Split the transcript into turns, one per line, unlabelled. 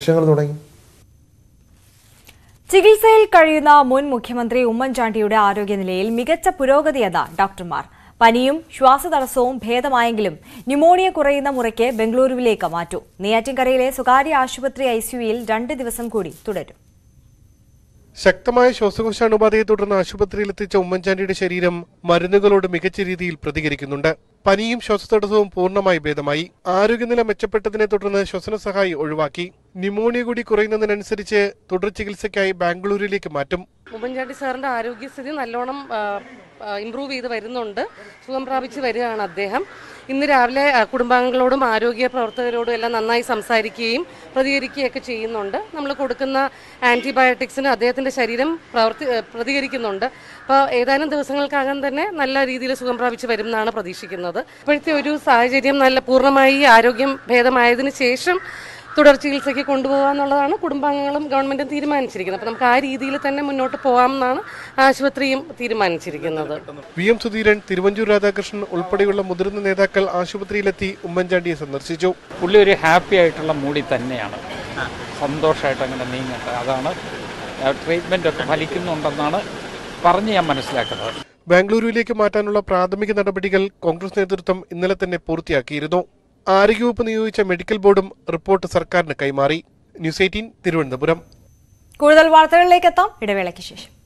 ലക്ഷ്യങ്ങൾ തുടങ്ങി
ചികിത്സയിൽ കഴിയുന്ന മുൻ മുഖ്യമന്ത്രി ഉമ്മൻചാണ്ടിയുടെ ആരോഗ്യനിലയിൽ മികച്ച പുരോഗതിയെന്ന ഡോക്ടർമാർ പനിയും ശ്വാസതടസ്സവും ഭേദമായെങ്കിലും ന്യൂമോണിയ കുറയുന്ന മുറയ്ക്ക് ബംഗളൂരുവിലേക്ക് മാറ്റൂ നെയ്യാറ്റിൻകരയിലെ സ്വകാര്യ ആശുപത്രി ഐസിയുയിൽ രണ്ട് ദിവസം കൂടി തുടരും
ശക്തമായ ശ്വാസകോശാണുബാധയെ തുടർന്ന് ആശുപത്രിയിലെത്തിച്ച ഉമ്മൻചാണ്ടിയുടെ ശരീരം മരുന്നുകളോട് മികച്ച രീതിയിൽ പ്രതികരിക്കുന്നുണ്ട് പനിയും ശ്വാസതടസ്സവും പൂർണ്ണമായി ഭേദമായി ആരോഗ്യനില മെച്ചപ്പെട്ടതിനെ തുടർന്ന് ശ്വസന സഹായി ഒഴിവാക്കി ന്യൂമോണിയ കൂടി കുറയുന്നതിനനുസരിച്ച് തുടർ ചികിത്സയ്ക്കായി ബാംഗ്ലൂരിലേക്ക് മാറ്റും
ഉമ്മൻചാണ്ടി സാറിന്റെ ആരോഗ്യസ്ഥിതി നല്ലോണം ഇമ്പ്രൂവ് ചെയ്ത് വരുന്നുണ്ട് സുഖം പ്രാപിച്ച് വരികയാണ് അദ്ദേഹം ഇന്ന് രാവിലെ ആ, കുടുംബാംഗങ്ങളോടും ആരോഗ്യ പ്രവർത്തകരോടും എല്ലാം നന്നായി സംസാരിക്കുകയും പ്രതികരിക്കുകയൊക്കെ ചെയ്യുന്നുണ്ട് നമ്മൾ കൊടുക്കുന്ന ആൻറ്റിബയോട്ടിക്സിന് അദ്ദേഹത്തിൻ്റെ ശരീരം പ്രവർത്തി ആ, പ്രതികരിക്കുന്നുണ്ട് അപ്പോൾ ഏതാനും ദിവസങ്ങൾക്കകം തന്നെ നല്ല രീതിയിൽ സുഖം പ്രാപിച്ച് വരും എന്നാണ് പ്രതീക്ഷിക്കുന്നത് ഇപ്പോഴത്തെ ഒരു സാഹചര്യം നല്ല പൂർണ്ണമായി ആരോഗ്യം ഭേദമായതിനു ശേഷം തുടർ ചികിത്സയ്ക്ക് കൊണ്ടുപോകാന്നുള്ളതാണ് കുടുംബാംഗങ്ങളും ഗവൺമെന്റും തീരുമാനിച്ചിരിക്കുന്നത് അപ്പോൾ നമുക്ക് ആ രീതിയിൽ തന്നെ മുന്നോട്ട് പോകാമെന്നാണ് ആശുപത്രിയും തീരുമാനിച്ചിരിക്കുന്നത്
വി എം സുധീരൻ തിരുവഞ്ചൂർ രാധാകൃഷ്ണൻ ഉൾപ്പെടെയുള്ള മുതിർന്ന നേതാക്കൾ ആശുപത്രിയിലെത്തി ഉമ്മൻചാണ്ടിയെ സന്ദർശിച്ചു
പുള്ളി ഒരു ഹാപ്പി ആയിട്ടുള്ള മൂഡിൽ തന്നെയാണ് സന്തോഷമായിട്ട് അങ്ങനെ നീങ്ങട്ടെ അതാണ് ട്രീറ്റ്മെൻ്റ് ഒക്കെ ഫലിക്കുന്നുണ്ടെന്നാണ് പറഞ്ഞ് ഞാൻ മനസ്സിലാക്കുന്നത്
ബാംഗ്ലൂരുവിലേക്ക് മാറ്റാനുള്ള പ്രാഥമിക നടപടികൾ കോൺഗ്രസ് നേതൃത്വം ഇന്നലെ തന്നെ പൂർത്തിയാക്കിയിരുന്നു ആരോഗ്യവകുപ്പ് നിയോഗിച്ച മെഡിക്കൽ ബോർഡും റിപ്പോർട്ട് സർക്കാരിന് കൈമാറി ന്യൂസ് എയ്റ്റീൻ തിരുവനന്തപുരം
കൂടുതൽ വാർത്തകളിലേക്ക് എത്താം ഇടവേളയ്ക്ക് ശേഷം